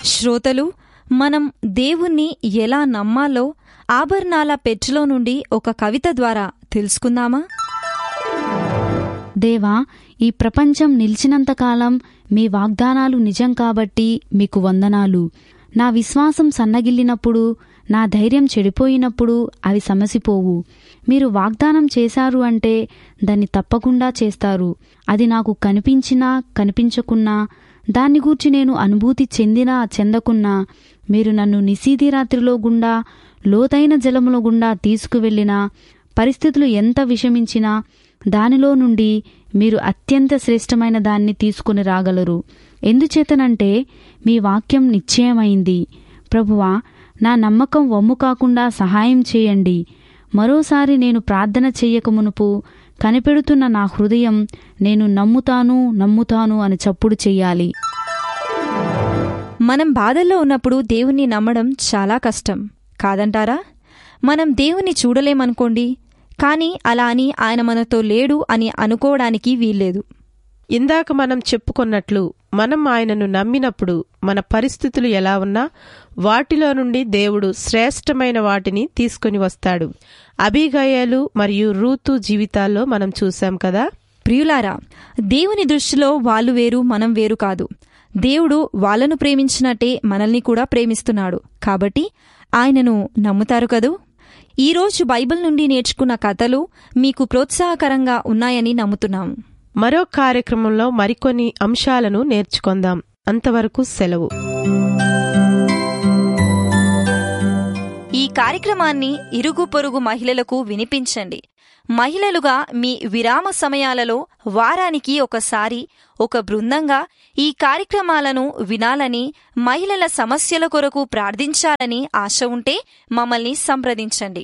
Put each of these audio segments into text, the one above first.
శ్రోతలు మనం దేవుణ్ణి ఎలా నమ్మాలో ఆభరణాల పెట్టులో నుండి ఒక కవిత ద్వారా తెలుసుకుందామా దేవా ఈ ప్రపంచం నిలిచినంతకాలం మీ వాగ్దానాలు నిజం కాబట్టి మీకు వందనాలు నా విశ్వాసం సన్నగిల్లినప్పుడు నా ధైర్యం చెడిపోయినప్పుడు అవి సమసిపోవు మీరు వాగ్దానం చేశారు అంటే దాన్ని తప్పకుండా చేస్తారు అది నాకు కనిపించినా కనిపించకున్నా దాన్ని గూర్చి నేను అనుభూతి చెందినా చెందకున్నా మీరు నన్ను నిశీధి రాత్రిలో గుండా లోతైన జలముల గుండా తీసుకువెళ్ళినా పరిస్థితులు ఎంత విషమించినా దానిలో నుండి మీరు అత్యంత శ్రేష్టమైన దాన్ని తీసుకుని రాగలరు ఎందుచేతనంటే మీ వాక్యం నిశ్చయమైంది ప్రభువా నా నమ్మకం వమ్ము కాకుండా సహాయం చేయండి మరోసారి నేను ప్రార్థన చెయ్యక మునుపు కనిపెడుతున్న నా హృదయం నేను నమ్ముతాను నమ్ముతాను అని చప్పుడు చెయ్యాలి మనం బాధల్లో ఉన్నప్పుడు దేవుణ్ణి నమ్మడం చాలా కష్టం కాదంటారా మనం దేవుణ్ణి చూడలేమనుకోండి కానీ అలా అని ఆయన మనతో లేడు అని అనుకోవడానికి వీల్లేదు ఇందాక మనం చెప్పుకున్నట్లు మనం ఆయనను నమ్మినప్పుడు మన పరిస్థితులు ఎలా ఉన్నా వాటిలో నుండి దేవుడు శ్రేష్టమైన వాటిని తీసుకుని వస్తాడు అభిగయాలు మరియు రూతు జీవితాల్లో మనం చూశాం కదా ప్రియులారా దేవుని దృష్టిలో వాళ్ళు వేరు మనం వేరు కాదు దేవుడు వాళ్ళను ప్రేమించినట్టే మనల్ని కూడా ప్రేమిస్తున్నాడు కాబట్టి ఆయనను నమ్ముతారు కదూ ఈరోజు బైబిల్ నుండి నేర్చుకున్న కథలు మీకు ప్రోత్సాహకరంగా ఉన్నాయని నమ్ముతున్నాం మరో కార్యక్రమంలో మరికొన్ని అంశాలను నేర్చుకుందాం అంతవరకు సెలవు ఈ కార్యక్రమాన్ని ఇరుగు పొరుగు మహిళలకు వినిపించండి మహిళలుగా మీ విరామ సమయాలలో వారానికి ఒకసారి ఒక బృందంగా ఈ కార్యక్రమాలను వినాలని మహిళల సమస్యల కొరకు ప్రార్థించాలని ఆశ ఉంటే మమ్మల్ని సంప్రదించండి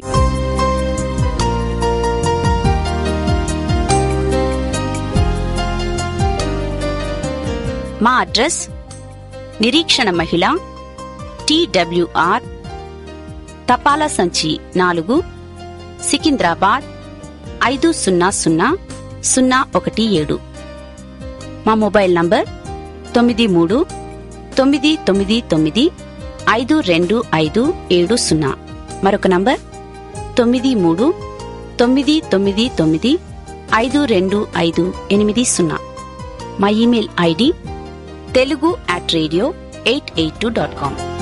మా అడ్రస్ నిరీక్షణ మహిళ టిడబ్ల్యూఆర్ తపాలా సంచి నాలుగు సికింద్రాబాద్ ఐదు సున్నా సున్నా సున్నా ఒకటి ఏడు మా మొబైల్ నంబర్ తొమ్మిది మూడు తొమ్మిది తొమ్మిది తొమ్మిది ఐదు రెండు ఐదు ఏడు సున్నా మరొక నంబర్ తొమ్మిది మూడు తొమ్మిది తొమ్మిది తొమ్మిది ఐదు రెండు ఐదు ఎనిమిది సున్నా మా email ID Telugu at radio eight eight two dot com